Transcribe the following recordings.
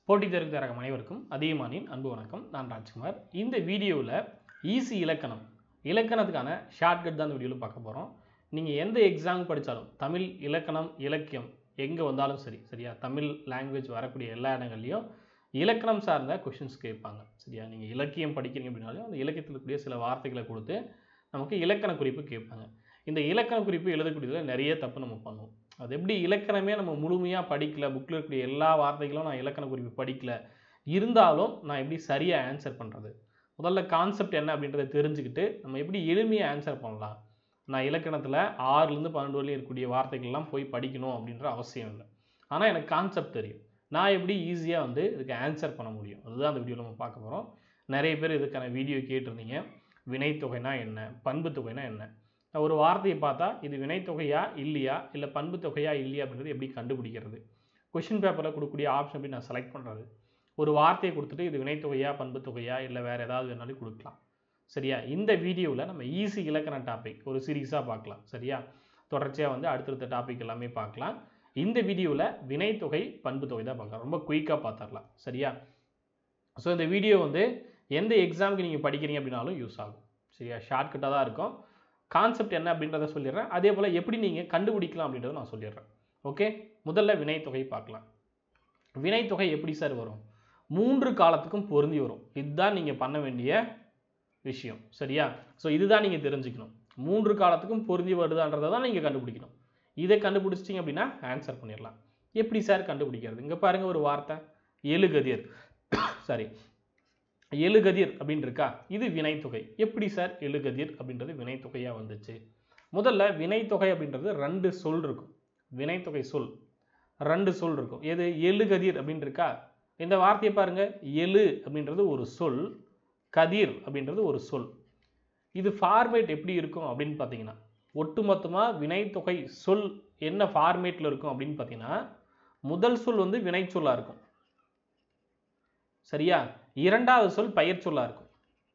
போட்டி தேர்வு தரகம் அனைவருக்கும் அதிகமானின் அன்பு வணக்கம் நான் ராஜ்குமார் இந்த வீடியோவில் ஈஸி இலக்கணம் இலக்கணத்துக்கான ஷார்ட்கட் தான் இந்த வீடியோவில் பார்க்க போகிறோம் நீங்கள் எந்த எக்ஸாம் படித்தாலும் தமிழ் இலக்கணம் இலக்கியம் எங்கே வந்தாலும் சரி சரியா தமிழ் லாங்குவேஜ் வரக்கூடிய எல்லா இடங்கள்லையும் இலக்கணம் சார்ந்த கொஷின்ஸ் கேட்பாங்க சரியா நீங்கள் இலக்கியம் படிக்கிறீங்க அப்படின்னாலும் அந்த இலக்கியத்தில் இருக்கக்கூடிய சில வார்த்தைகளை கொடுத்து நமக்கு இலக்கண குறிப்பு கேட்பாங்க இந்த இலக்கண குறிப்பு எழுதக்கூடியதில் நிறைய தப்பு நம்ம பண்ணுவோம் அது எப்படி இலக்கணமே நம்ம முழுமையாக படிக்கல புக்கில் இருக்கக்கூடிய எல்லா வார்த்தைகளும் நான் இலக்கண குறிப்பு படிக்கல இருந்தாலும் நான் எப்படி சரியாக ஆன்சர் பண்ணுறது முதல்ல கான்செப்ட் என்ன அப்படின்றத தெரிஞ்சுக்கிட்டு நம்ம எப்படி எளிமையாக ஆன்சர் பண்ணலாம் நான் இலக்கணத்தில் ஆறுலேருந்து பன்னெண்டு வரையும் இருக்கக்கூடிய வார்த்தைகள்லாம் போய் படிக்கணும் அப்படின்ற அவசியம் இல்லை ஆனால் எனக்கு கான்செப்ட் தெரியும் நான் எப்படி ஈஸியாக வந்து இதுக்கு ஆன்சர் பண்ண முடியும் அதுதான் அந்த வீடியோவில் நம்ம பார்க்க போகிறோம் நிறைய பேர் இதுக்கான வீடியோ கேட்டிருந்தீங்க வினைத்தொகைனா என்ன பண்பு தொகைனா என்ன ஒரு வார்த்தையை பார்த்தா இது வினைத்தொகையா இல்லையா இல்லை பண்பு தொகையா இல்லையா அப்படின்றது எப்படி கண்டுபிடிக்கிறது கொஷின் பேப்பரில் கொடுக்கக்கூடிய ஆப்ஷன் எப்படி நான் செலக்ட் பண்ணுறது ஒரு வார்த்தையை கொடுத்துட்டு இது வினைத்தொகையா பண்பு தொகையா இல்லை வேறு ஏதாவது வேணாலும் கொடுக்கலாம் சரியா இந்த வீடியோவில் நம்ம ஈஸி இலக்கண டாபிக் ஒரு சீரீஸாக பார்க்கலாம் சரியா தொடர்ச்சியாக வந்து அடுத்தடுத்த டாபிக் எல்லாமே பார்க்கலாம் இந்த வீடியோவில் வினைத்தொகை பண்பு தொகை தான் பார்க்கலாம் ரொம்ப குயிக்காக பார்த்துடலாம் சரியா ஸோ இந்த வீடியோ வந்து எந்த எக்ஸாமுக்கு நீங்கள் படிக்கிறீங்க அப்படின்னாலும் யூஸ் ஆகும் சரியா ஷார்ட்கட்டாக தான் இருக்கும் கான்செப்ட் என்ன அப்படின்றத சொல்லிடுறேன் அதே போல் எப்படி நீங்கள் கண்டுபிடிக்கலாம் அப்படின்றத நான் சொல்லிடுறேன் ஓகே முதல்ல வினைத்தொகை பார்க்கலாம் வினைத்தொகை எப்படி சார் வரும் மூன்று காலத்துக்கும் பொருந்தி வரும் இதுதான் நீங்கள் பண்ண வேண்டிய விஷயம் சரியா ஸோ இதுதான் நீங்கள் தெரிஞ்சுக்கணும் மூன்று காலத்துக்கும் பொருந்தி வருதான்றதை தான் நீங்கள் கண்டுபிடிக்கணும் இதை கண்டுபிடிச்சிட்டிங்க அப்படின்னா ஆன்சர் பண்ணிடலாம் எப்படி சார் கண்டுபிடிக்கிறது இங்கே பாருங்கள் ஒரு வார்த்தை எழுகதிர் சாரி எழுகதிர் அப்படின்னு இருக்கா இது வினைத்தொகை எப்படி சார் எழுகதிர் அப்படின்றது வினைத்தொகையாக வந்துச்சு முதல்ல வினைத்தொகை அப்படின்றது ரெண்டு சொல் இருக்கும் வினைத்தொகை சொல் ரெண்டு சொல் இருக்கும் எது எழுகதிர் அப்படின்னு இருக்கா இந்த வார்த்தையை பாருங்க எழு அப்படின்றது ஒரு சொல் கதிர் அப்படின்றது ஒரு சொல் இது ஃபார்மேட் எப்படி இருக்கும் அப்படின்னு பார்த்தீங்கன்னா ஒட்டுமொத்தமாக வினைத்தொகை சொல் என்ன ஃபார்மேட்டில் இருக்கும் அப்படின்னு பார்த்தீங்கன்னா முதல் சொல் வந்து வினைச்சொல்லாக இருக்கும் சரியா இரண்டாவது சொல் பெயர் சொல்லா இருக்கும்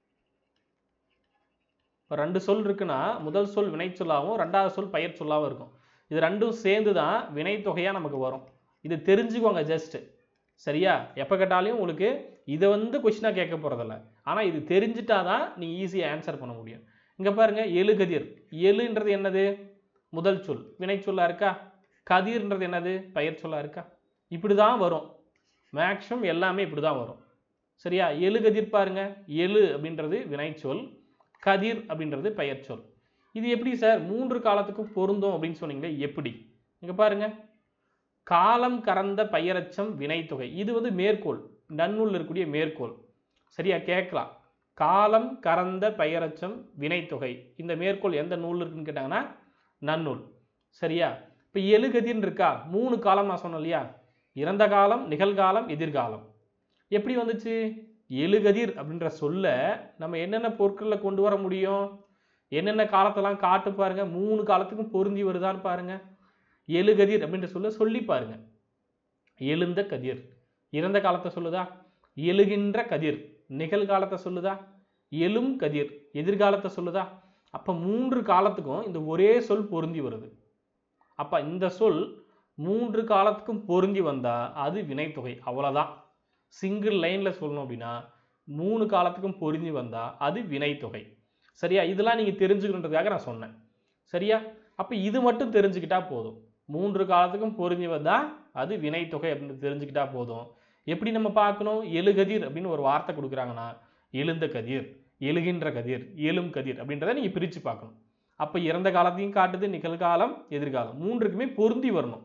இப்போ ரெண்டு சொல் இருக்குன்னா முதல் சொல் வினைச்சொல்லாகவும் ரெண்டாவது சொல் பெயர் சொல்லாகவும் இருக்கும் இது ரெண்டும் சேர்ந்து தான் வினைத்தொகையாக நமக்கு வரும் இது தெரிஞ்சுக்கோங்க ஜஸ்ட் சரியா எப்போ கேட்டாலையும் உங்களுக்கு இதை வந்து கொஷினாக கேட்க போகிறதில்ல ஆனால் இது தெரிஞ்சிட்டா தான் நீங்கள் ஈஸியாக ஆன்சர் பண்ண முடியும் இங்கே பாருங்கள் எழுகதிர் எழுன்றது என்னது முதல் சொல் வினைச்சொல்லாக இருக்கா கதிர்ன்றது என்னது பெயர் சொல்லா இருக்கா இப்படி தான் வரும் மேக்ஸிமம் எல்லாமே இப்படி தான் வரும் சரியா எழு கதிர் பாருங்க எழு அப்படின்றது வினைச்சொல் கதிர் அப்படின்றது பெயர் சொல் இது எப்படி சார் மூன்று காலத்துக்கும் பொருந்தும் அப்படின்னு சொன்னீங்களே எப்படி இங்க பாருங்க காலம் கறந்த பெயரச்சம் வினைத்தொகை இது வந்து மேற்கோள் நன்னூல் இருக்கக்கூடிய மேற்கோள் சரியா கேட்கலாம் காலம் கறந்த பெயரச்சம் வினைத்தொகை இந்த மேற்கோள் எந்த நூல் இருக்குன்னு கேட்டாங்கன்னா நன்னூல் சரியா இப்போ எழுகதிர்னு இருக்கா மூணு காலம் நான் சொன்னேன் இல்லையா இறந்த காலம் நிகழ்காலம் எதிர்காலம் எப்படி வந்துச்சு எழுகதிர் அப்படின்ற சொல்ல நம்ம என்னென்ன பொருட்களில் கொண்டு வர முடியும் என்னென்ன காலத்தெல்லாம் காட்டு பாருங்க மூணு காலத்துக்கும் பொருந்தி வருதான்னு பாருங்க எழுகதிர் அப்படின்ற சொல்ல சொல்லி பாருங்க எழுந்த கதிர் இறந்த காலத்தை சொல்லுதா எழுகின்ற கதிர் நிகழ்காலத்தை சொல்லுதா எழும் கதிர் எதிர்காலத்தை சொல்லுதா அப்போ மூன்று காலத்துக்கும் இந்த ஒரே சொல் பொருந்தி வருது அப்போ இந்த சொல் மூன்று காலத்துக்கும் பொருந்தி வந்தால் அது வினைத்தொகை அவ்வளோதான் சிங்கிள் லைனில் சொல்லணும் அப்படின்னா மூணு காலத்துக்கும் பொருந்தி வந்தால் அது வினைத்தொகை சரியா இதெல்லாம் நீங்கள் தெரிஞ்சுக்கணுன்றதுக்காக நான் சொன்னேன் சரியா அப்போ இது மட்டும் தெரிஞ்சுக்கிட்டா போதும் மூன்று காலத்துக்கும் பொருந்தி வந்தால் அது வினைத்தொகை அப்படின்னு தெரிஞ்சுக்கிட்டா போதும் எப்படி நம்ம பார்க்கணும் எழுகதிர் அப்படின்னு ஒரு வார்த்தை கொடுக்குறாங்கன்னா எழுந்த கதிர் எழுகின்ற கதிர் எழும் கதிர் அப்படின்றத நீங்கள் பிரித்து பார்க்கணும் அப்போ இறந்த காலத்தையும் காட்டுது நிகழ்காலம் எதிர்காலம் மூன்றுக்குமே பொருந்தி வரணும்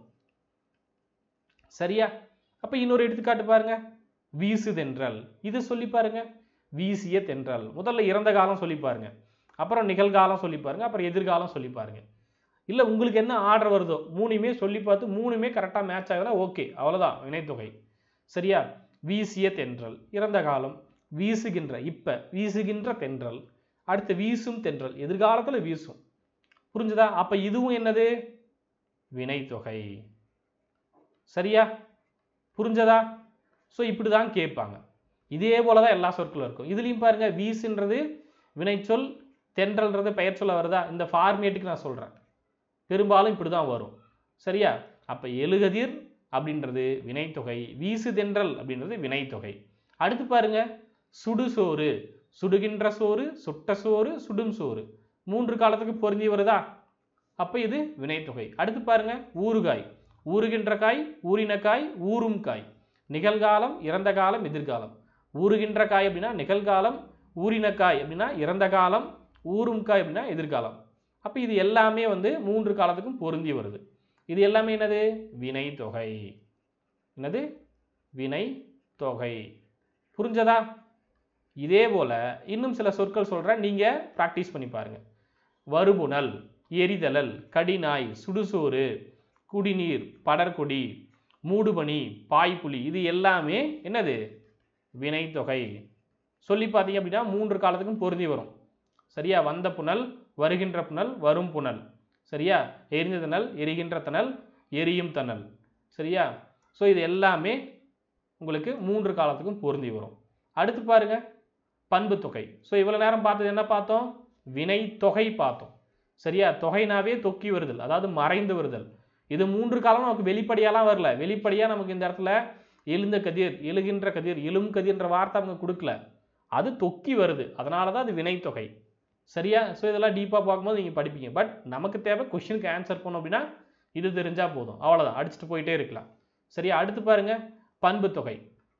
சரியா அப்போ இன்னொரு எடுத்துக்காட்டு பாருங்க வீசு தென்றல் இது சொல்லி பாருங்க வீசிய தென்றல் முதல்ல இறந்த காலம் சொல்லி பாருங்க அப்புறம் நிகழ்காலம் சொல்லி பாருங்க அப்புறம் எதிர்காலம் சொல்லி பாருங்க இல்லை உங்களுக்கு என்ன ஆர்டர் வருதோ மூணுமே சொல்லி பார்த்து மூணுமே கரெக்டாக மேட்ச் ஆகுதுன்னா ஓகே அவ்வளோதான் வினைத்தொகை சரியா வீசிய தென்றல் இறந்த காலம் வீசுகின்ற இப்போ வீசுகின்ற தென்றல் அடுத்து வீசும் தென்றல் எதிர்காலத்தில் வீசும் புரிஞ்சுதா அப்போ இதுவும் என்னது வினைத்தொகை சரியா புரிஞ்சதா ஸோ இப்படி தான் கேட்பாங்க இதே போல தான் எல்லா சொற்களும் இருக்கும் இதுலேயும் பாருங்க வீசுன்றது வினைச்சொல் தென்றல்ன்றது பெயர் சொல்ல வருதா இந்த ஃபார்மேட்டுக்கு நான் சொல்கிறேன் பெரும்பாலும் இப்படி தான் வரும் சரியா அப்போ எழுகதிர் அப்படின்றது வினைத்தொகை வீசுதென்றல் அப்படின்றது வினைத்தொகை அடுத்து பாருங்க சுடுசோறு சுடுகின்ற சோறு சுட்ட சோறு சுடும் சோறு மூன்று காலத்துக்கு பொருந்தி வருதா அப்ப இது வினைத்தொகை அடுத்து பாருங்க ஊறுகாய் ஊறுகின்ற காய் ஊறின காய் ஊறும் காய் நிகழ்காலம் இறந்த காலம் எதிர்காலம் ஊறுகின்ற காய் அப்படின்னா நிகழ்காலம் ஊறின காய் அப்படின்னா இறந்த காலம் ஊறும் காய் அப்படின்னா எதிர்காலம் அப்ப இது எல்லாமே வந்து மூன்று காலத்துக்கும் பொருந்தி வருது இது எல்லாமே என்னது வினைத்தொகை என்னது வினை தொகை புரிஞ்சதா இதே போல இன்னும் சில சொற்கள் சொல்றேன் நீங்க பிராக்டிஸ் பண்ணி பாருங்க வருபுணல் எரிதலல் கடிநாய் சுடுசோறு குடிநீர் படர்கொடி மூடுபனி பாய்ப்புலி இது எல்லாமே என்னது வினைத்தொகை சொல்லி பார்த்தீங்க அப்படின்னா மூன்று காலத்துக்கும் பொருந்தி வரும் சரியா வந்த புனல் வருகின்ற புனல் வரும் புனல் சரியா எரிந்த தணல் எரிகின்ற தணல் எரியும் தணல் சரியா ஸோ இது எல்லாமே உங்களுக்கு மூன்று காலத்துக்கும் பொருந்தி வரும் அடுத்து பாருங்க பண்பு தொகை ஸோ இவ்வளோ நேரம் பார்த்தது என்ன பார்த்தோம் வினை தொகை பார்த்தோம் சரியா தொகைனாவே தொக்கி வருதல் அதாவது மறைந்து வருதல் இது மூன்று காலம் நமக்கு வெளிப்படையாலாம் வரல வெளிப்படையா நமக்கு இந்த இடத்துல எழுந்த கதிர் எழுகின்ற கதிர் எழும் கதிர்ன்ற வார்த்தை அவங்க கொடுக்கல அது தொக்கி வருது அதனால தான் அது வினைத்தொகை சரியா ஸோ இதெல்லாம் டீப்பாக பார்க்கும்போது நீங்கள் படிப்பீங்க பட் நமக்கு தேவை கொஷினுக்கு ஆன்சர் பண்ணோம் அப்படின்னா இது தெரிஞ்சா போதும் அவ்வளோதான் அடிச்சுட்டு போயிட்டே இருக்கலாம் சரியா அடுத்து பாருங்க பண்பு தொகை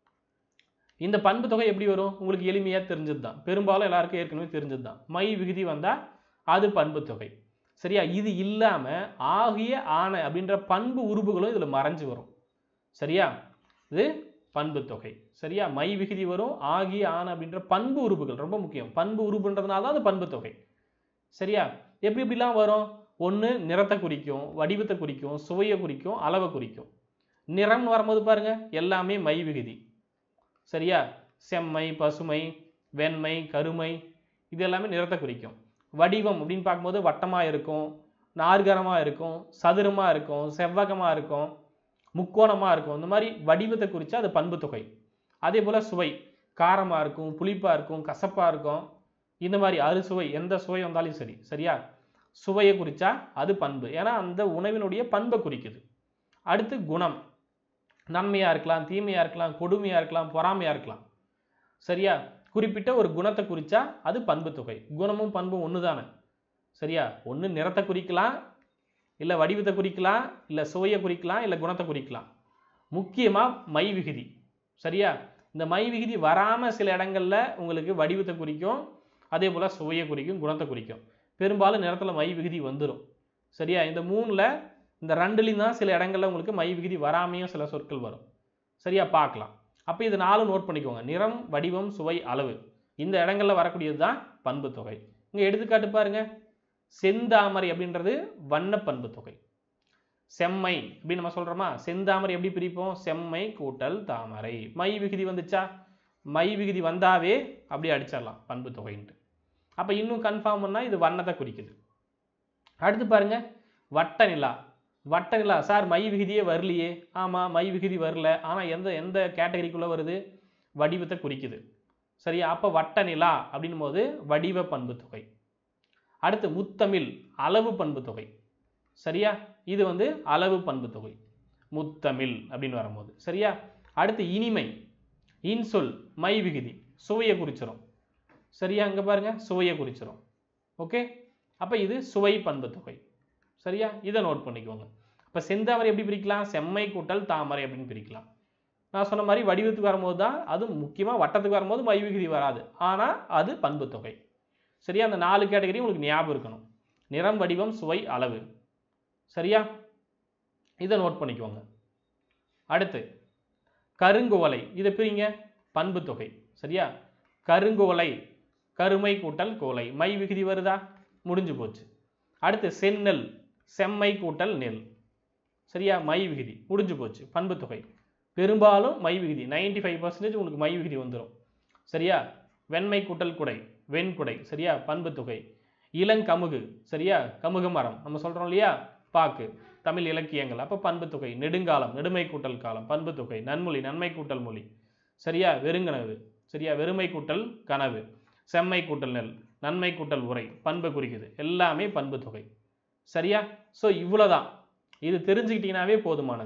இந்த பண்பு தொகை எப்படி வரும் உங்களுக்கு எளிமையாக தெரிஞ்சது தான் பெரும்பாலும் எல்லாருக்கும் ஏற்கனவே தெரிஞ்சது தான் மை விகுதி வந்தால் அது பண்பு தொகை சரியா இது இல்லாமல் ஆகிய ஆன அப்படின்ற பண்பு உறுப்புகளும் இதில் மறைஞ்சு வரும் சரியா இது பண்பு தொகை சரியா மை விகுதி வரும் ஆகிய ஆன அப்படின்ற பண்பு உறுப்புகள் ரொம்ப முக்கியம் பண்பு உறுப்புன்றதுனால தான் அது பண்பு தொகை சரியா எப்படி எப்படிலாம் வரும் ஒன்று நிறத்தை குறிக்கும் வடிவத்தை குறிக்கும் சுவையை குறிக்கும் அளவை குறிக்கும் நிறம்னு வரும்போது பாருங்க எல்லாமே மை விகுதி சரியா செம்மை பசுமை வெண்மை கருமை இது எல்லாமே நிறத்தை குறிக்கும் வடிவம் அப்படின்னு பார்க்கும்போது வட்டமாக இருக்கும் நாற்கரமாக இருக்கும் சதுரமாக இருக்கும் செவ்வகமாக இருக்கும் முக்கோணமாக இருக்கும் இந்த மாதிரி வடிவத்தை குறித்தா அது பண்பு தொகை அதே போல் சுவை காரமாக இருக்கும் புளிப்பாக இருக்கும் கசப்பாக இருக்கும் இந்த மாதிரி அறுசுவை எந்த சுவை வந்தாலும் சரி சரியா சுவையை குறித்தா அது பண்பு ஏன்னா அந்த உணவினுடைய பண்பை குறிக்குது அடுத்து குணம் நன்மையாக இருக்கலாம் தீமையாக இருக்கலாம் கொடுமையாக இருக்கலாம் பொறாமையாக இருக்கலாம் சரியா குறிப்பிட்ட ஒரு குணத்தை குறித்தா அது பண்பு தொகை குணமும் பண்பும் ஒன்று தானே சரியா ஒன்று நிறத்தை குறிக்கலாம் இல்லை வடிவத்தை குறிக்கலாம் இல்லை சுவையை குறிக்கலாம் இல்லை குணத்தை குறிக்கலாம் முக்கியமாக மை விகுதி சரியா இந்த மை விகுதி வராமல் சில இடங்கள்ல உங்களுக்கு வடிவத்தை குறிக்கும் அதே போல் சுவையை குறிக்கும் குணத்தை குறிக்கும் பெரும்பாலும் நிறத்தில் மை விகுதி வந்துடும் சரியா இந்த மூணில் இந்த ரெண்டுலேயும் தான் சில இடங்கள்ல உங்களுக்கு மை விகுதி வராமையும் சில சொற்கள் வரும் சரியா பார்க்கலாம் அப்போ இது நாலும் நோட் பண்ணிக்கோங்க நிறம் வடிவம் சுவை அளவு இந்த இடங்கள்ல வரக்கூடியது தான் பண்பு தொகை இங்கே எடுத்துக்காட்டு பாருங்க செந்தாமரை அப்படின்றது வண்ண பண்பு தொகை செம்மை அப்படின்னு நம்ம சொல்றோமா செந்தாமரை எப்படி பிரிப்போம் செம்மை கூட்டல் தாமரை மை விகுதி வந்துச்சா மை விகுதி வந்தாவே அப்படியே அடிச்சிடலாம் பண்பு தொகைன்ட்டு அப்போ இன்னும் கன்ஃபார்ம் பண்ணால் இது வண்ணத்தை குறிக்குது அடுத்து பாருங்க வட்ட நிலா வட்ட நிலா சார் மை விகுதியே வரலையே ஆமாம் மை விகுதி வரல ஆனால் எந்த எந்த கேட்டகரிக்குள்ளே வருது வடிவத்தை குறிக்குது சரியா அப்போ வட்ட நிலா அப்படின்னும் போது வடிவ பண்பு தொகை அடுத்து முத்தமிழ் அளவு பண்பு தொகை சரியா இது வந்து அளவு பண்பு தொகை முத்தமிழ் அப்படின்னு வரும்போது சரியா அடுத்து இனிமை இன்சொல் மை விகுதி சுவையை குறிச்சிரும் சரியா இங்க பாருங்க சுவையை குறிச்சிரும் ஓகே அப்ப இது சுவை பண்பு தொகை சரியா இதை நோட் பண்ணிக்கோங்க அப்ப செந்தாமரை எப்படி பிரிக்கலாம் செம்மை கூட்டல் தாமரை அப்படின்னு பிரிக்கலாம் நான் சொன்ன மாதிரி வடிவத்துக்கு வரும்போது தான் அது முக்கியமாக வட்டத்துக்கு வரும்போது மை விகுதி வராது ஆனால் அது பண்பு தொகை சரியா அந்த நாலு கேட்டகரி உங்களுக்கு ஞாபகம் இருக்கணும் நிறம் வடிவம் சுவை அளவு சரியா இதை நோட் பண்ணிக்கோங்க அடுத்து கருங்குவலை இதை பிரிங்க பண்பு தொகை சரியா கருங்குவலை கருமை கூட்டல் கோலை மை விகுதி வருதா முடிஞ்சு போச்சு அடுத்து செந்நெல் செம்மை கூட்டல் நெல் சரியா மை விகுதி முடிஞ்சு போச்சு பண்பு தொகை பெரும்பாலும் மை விகுதி 95% ஃபைவ் பர்சன்டேஜ் உங்களுக்கு மை விகுதி வந்துடும் சரியா வெண்மை கூட்டல் குடை வெண்குடை சரியா பண்பு தொகை இளங்கமுகு சரியா கமுகு மரம் நம்ம சொல்றோம் இல்லையா பாக்கு தமிழ் இலக்கியங்கள் அப்போ பண்பு தொகை நெடுங்காலம் நெடுமை கூட்டல் காலம் பண்பு தொகை நன்மொழி நன்மை கூட்டல் மொழி சரியா வெறுங்கனவு சரியா வெறுமை கூட்டல் கனவு செம்மை கூட்டல் நெல் நன்மை கூட்டல் உரை பண்பு குறிக்குது எல்லாமே பண்பு தொகை சரியா ஸோ இவ்வளோதான் இது தெரிஞ்சுக்கிட்டீங்கன்னாவே போதுமானது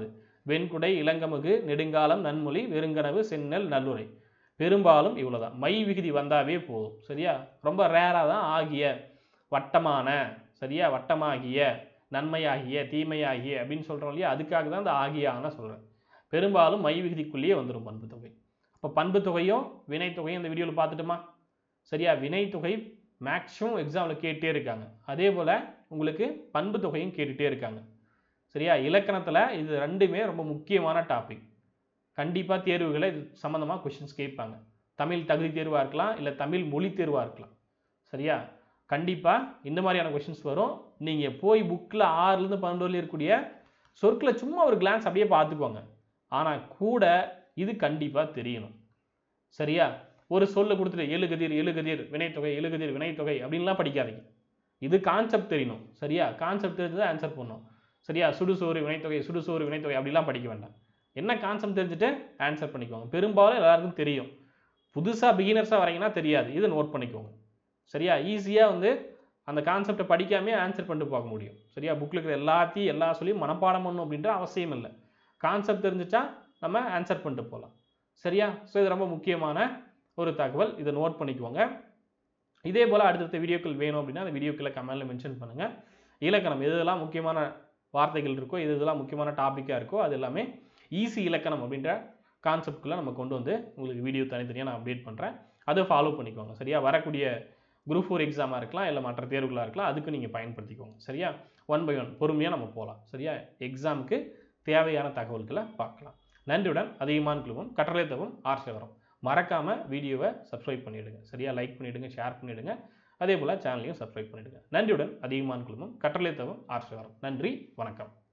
வெண்குடை இளங்கமுகு நெடுங்காலம் நன்மொழி வெறுங்கனவு செந்நெல் நல்லுரை பெரும்பாலும் இவ்வளவுதான் மை விகுதி வந்தாவே போதும் சரியா ரொம்ப ரேராக தான் ஆகிய வட்டமான சரியா வட்டமாகிய நன்மையாகிய தீமையாகிய அப்படின்னு சொல்கிறோம் இல்லையா அதுக்காக தான் இந்த ஆகியான சொல்கிறேன் பெரும்பாலும் மை விகுதிக்குள்ளேயே வந்துடும் பண்பு தொகை அப்போ பண்பு தொகையும் வினை தொகையும் இந்த வீடியோவில் பார்த்துட்டுமா சரியா வினை தொகை மேக்ஸிமம் எக்ஸாமில் கேட்டே இருக்காங்க அதே போல் உங்களுக்கு பண்பு தொகையும் கேட்டுகிட்டே இருக்காங்க சரியா இலக்கணத்தில் இது ரெண்டுமே ரொம்ப முக்கியமான டாபிக் கண்டிப்பாக தேர்வுகளை இது சம்மந்தமாக கொஷின்ஸ் கேட்பாங்க தமிழ் தகுதி தேர்வாக இருக்கலாம் இல்லை தமிழ் மொழி தேர்வாக இருக்கலாம் சரியா கண்டிப்பாக இந்த மாதிரியான கொஷின்ஸ் வரும் நீங்கள் போய் புக்கில் ஆறுலேருந்து பன்னெண்டு வரலையும் இருக்கக்கூடிய சொற்களை சும்மா ஒரு கிளான்ஸ் அப்படியே பார்த்துக்கோங்க ஆனால் கூட இது கண்டிப்பாக தெரியணும் சரியா ஒரு சொல்ல கொடுத்துட்டு எழுகதிர் எழுகதிர் வினைத்தொகை எழுகதிர் வினைத்தொகை அப்படின்லாம் படிக்காதீங்க இது கான்செப்ட் தெரியணும் சரியா கான்செப்ட் தெரிஞ்சு தான் ஆன்சர் பண்ணணும் சரியா சுடுசோறு வினைத்தொகை சுடுசோறு வினைத்தொகை அப்படிலாம் படிக்க வேண்டாம் என்ன கான்செப்ட் தெரிஞ்சுட்டு ஆன்சர் பண்ணிக்கோங்க பெரும்பாலும் எல்லாருக்கும் தெரியும் புதுசாக பிகினர்ஸாக வரீங்கன்னா தெரியாது இதை நோட் பண்ணிக்கோங்க சரியா ஈஸியாக வந்து அந்த கான்செப்டை படிக்காமே ஆன்சர் பண்ணிட்டு பார்க்க முடியும் சரியா புக்கில் இருக்கிற எல்லாத்தையும் எல்லா சொல்லியும் மனப்பாடம் பண்ணணும் அப்படின்ற அவசியம் இல்லை கான்செப்ட் தெரிஞ்சிச்சா நம்ம ஆன்சர் பண்ணிட்டு போகலாம் சரியா ஸோ இது ரொம்ப முக்கியமான ஒரு தகவல் இதை நோட் பண்ணிக்கோங்க இதே போல் அடுத்தடுத்த வீடியோக்கள் வேணும் அப்படின்னா அந்த வீடியோக்களை கமெண்ட்டில் மென்ஷன் பண்ணுங்கள் இலக்கணம் எது எதெல்லாம் முக்கியமான வார்த்தைகள் இருக்கோ எது எதெல்லாம் முக்கியமான டாப்பிக்காக இருக்கோ அது எல்லாமே ஈஸி இலக்கணம் அப்படின்ற கான்செப்ட்குள்ளே நம்ம கொண்டு வந்து உங்களுக்கு வீடியோ தனித்தனியாக நான் அப்டேட் பண்ணுறேன் அதை ஃபாலோ பண்ணிக்கோங்க சரியா வரக்கூடிய குரூப் ஃபோர் எக்ஸாமாக இருக்கலாம் இல்லை மற்ற தேர்வுகளாக இருக்கலாம் அதுக்கு நீங்கள் பயன்படுத்திக்கோங்க சரியா ஒன் பை ஒன் பொறுமையாக நம்ம போகலாம் சரியா எக்ஸாமுக்கு தேவையான தகவல்களை பார்க்கலாம் நன்றியுடன் அதிகமான குழுவும் கட்டளை தவும் ஆர்சவரம் மறக்காமல் வீடியோவை சப்ஸ்கிரைப் பண்ணிவிடுங்க சரியா லைக் பண்ணிவிடுங்க ஷேர் பண்ணிவிடுங்க அதே போல் சேனலையும் சப்ஸ்கிரைப் பண்ணிவிடுங்க நன்றியுடன் அதிகமான குழுவும் கட்டளை தவும் ஆர்சவரம் நன்றி வணக்கம்